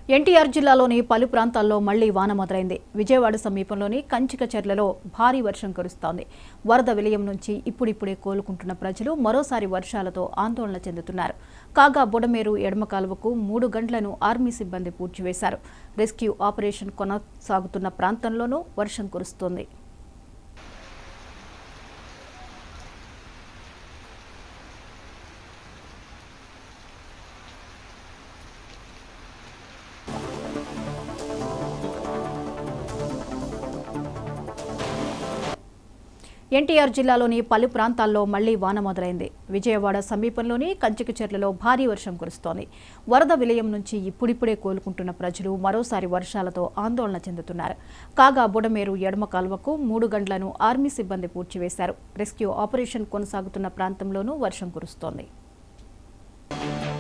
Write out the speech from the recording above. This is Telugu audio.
ఎన్టీఆర్ జిల్లాలోని పలు ప్రాంతాల్లో మళ్లీ వాన మొదలైంది విజయవాడ సమీపంలోని కంచికచెర్లలో భారీ వర్షం కురుస్తోంది వరద విలయం నుంచి ఇప్పుడిప్పుడే కోలుకుంటున్న ప్రజలు మరోసారి వర్షాలతో ఆందోళన చెందుతున్నారు కాగా బుడమేరు ఎడమ కాలువకు మూడు గంటలను ఆర్మీ సిబ్బంది పూడ్చివేశారు రెస్క్యూ ఆపరేషన్ కొనసాగుతున్న ప్రాంతంలోనూ వర్షం కురుస్తోంది ఎన్టీఆర్ జిల్లాలోని పలు ప్రాంతాల్లో మళ్లీ వాన మొదలైంది విజయవాడ సమీపంలోని కంచికచెర్లలో భారీ వర్షం కురుస్తోంది వరద విలయం నుంచి ఇప్పుడిప్పుడే కోలుకుంటున్న ప్రజలు మరోసారి వర్షాలతో ఆందోళన చెందుతున్నారు కాగా బుడమేరు ఎడమ కాలువకు మూడు గంటలను ఆర్మీ సిబ్బంది పూడ్చివేశారు రెస్క్యూ ఆపరేషన్ కొనసాగుతున్న ప్రాంతంలోనూ వర్షం కురుస్తోంది